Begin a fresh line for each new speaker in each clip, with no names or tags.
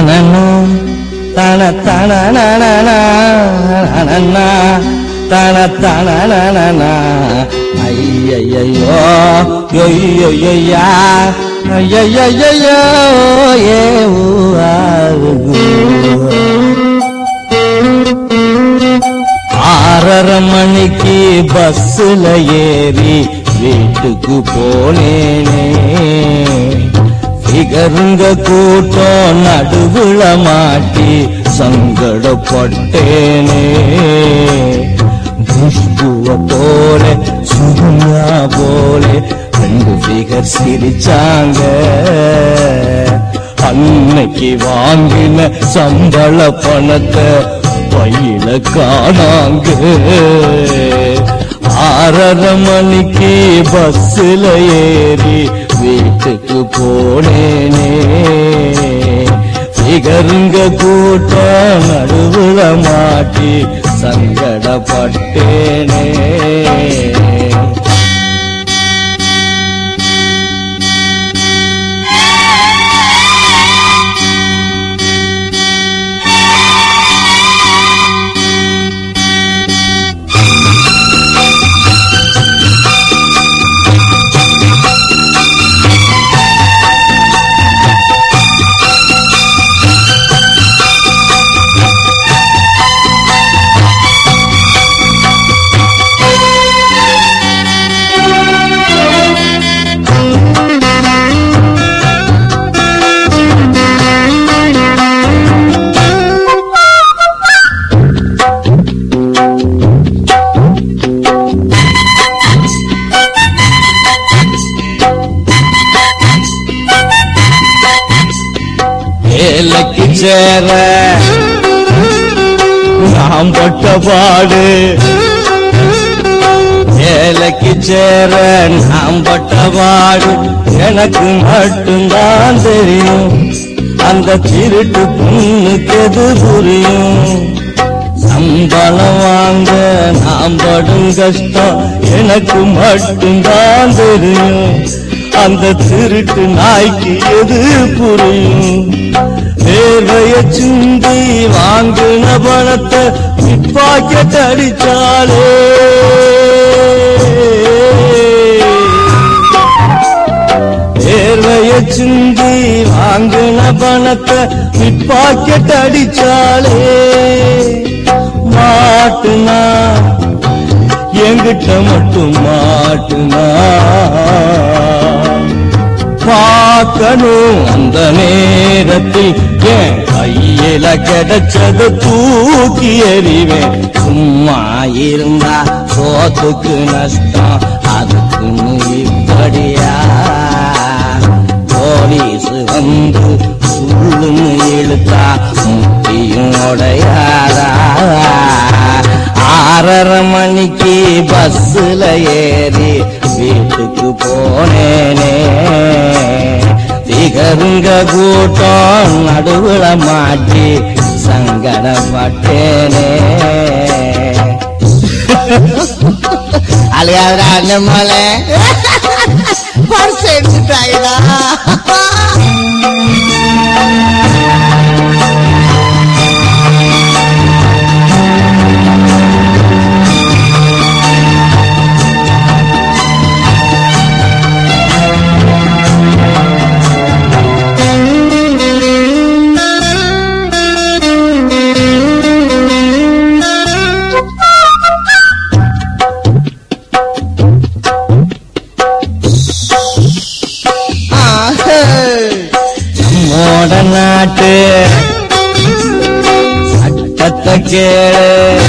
நனனா தன தனனா தன தனனா ஐயையோ யொய்யொய்யா ஐயையோ ஏ ஊ ஆறரை மணிக்கு பஸ்ஸுல ஏறி வீட்டுக்கு போனேனே ஃபிகருங்க கூட்டம் நடுவுல மாட்டி சங்கடப்பட்டேனே குஷ்புவ போல சுகுணா போல ரெண்டு ஃபிகர் சிரிச்சாங்க அன்னைக்கு வாங்கின சம்பள பணத்தை பையில காணாங்க ஆறரை மணிக்கு பஸ்ஸில் ஏறி வீட்டுக்கு போனேனே ஃபிகருங்க கூட்டம் நடுவுல மாட்டி சங்கடப்பட்டேனே வேலைக்கு சேர நாம் பட்ட பாடு வேலைக்கு சேர நாம் பட்ட பாடு எனக்கு மட்டும்தான் தெரியும் அந்த திருட்டு பொண்ணுக்கு எது புரியும் சம்பளம் வாங்க நாம் படும் கஷ்டம் எனக்கு மட்டும்தான் தெரியும் அந்த திருட்டு நாய்க்கு எது புரியும் தேவைய சிந்தி வாங்கின பணத்தை பாக்கெட் அடிச்சாலே தேர்வைய சிந்தி வாங்கின பணத்தை பாக்கெட் அடிச்சாலே மாட்டுனா என்கிட்ட மட்டும் மாட்டுனா பார்க்கணும் அந்த நேரத்தில் என் கையில கிடைச்சது தூக்கி எறிவேன் சும்மா இருந்தா சோத்துக்கு நஷ்டம் அதுக்குன்னு இப்படியா போலீஸ் வந்து சுள்ளுன்னு இழுத்தா முட்டியும் உடையாதா ஆறரை மணிக்கு பஸ்ஸுல ஏறி வீட்டுக்கு போனேனே திகருங்க கூட்டம் நடுவுல மாட்டி சங்கடப்பட்டேனே
அழியாதடா அண்ணன் மலை பர்ஸ் எடுத்துட்டாங்கடா
நம்மோட நாட்டு சட்டத்தை கேளு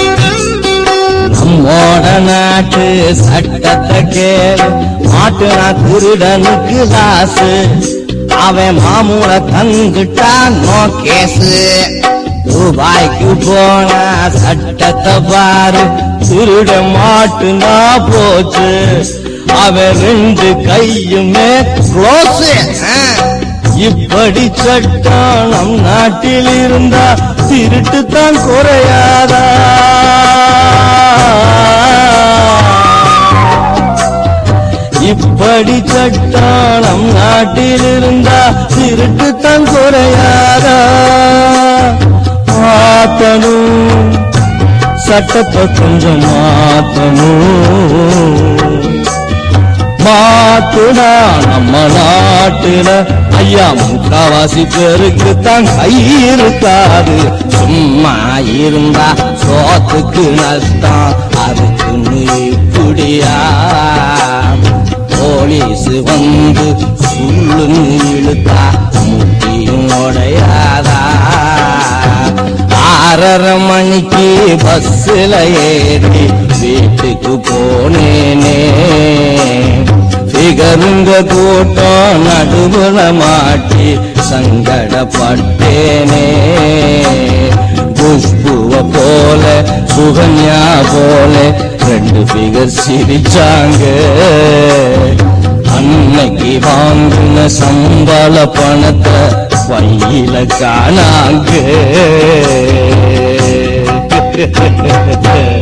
நம்மோட நாட்டு சட்டத்தை கேளு மாட்டுனா திருடனுக்கு லாசு அவன் மாமூல தந்துட்டான் நோ கேசு துபாய்க்கு போனா சட்டத்தை பாரு திருட மாட்டுனா போச்சு அவன் ரெண்டு கையுமே க்ளோஸ் இப்படி சட்டம் நம் நாட்டில் இருந்தா திருட்டு தான் குறையாதா இப்படி சட்டம் நம் நாட்டில் இருந்தா திருட்டு தான் குறையாதா மாத்தணும் சட்டத்தை கொஞ்சம் மாத்தணும் மாத்துடா நம்ம நாட்டுல ஐயா முக்காவாசி பேருக்கு தான் கை இருக்காது சும்மா இருந்தா சோத்துக்கு நஷ்டம் அதுக்குன்னு இப்படியா போலீஸ் வந்து சுள்ளுன்னு இழுத்தா முட்டியும் உடையாதா ஆறரை மணிக்கு பஸ்ஸில் ஏறி வீட்டுக்கு போனேனே பிகருங்க கூட்டம் நடுவுல மாட்டி சங்கடப்பட்டேனே குஷ்புவ போல சுகன்யா போல ரெண்டு பிகர் சிரிச்சாங்க அன்னைக்கு வாங்கின சம்பள பணத்தை வயில காணாங்க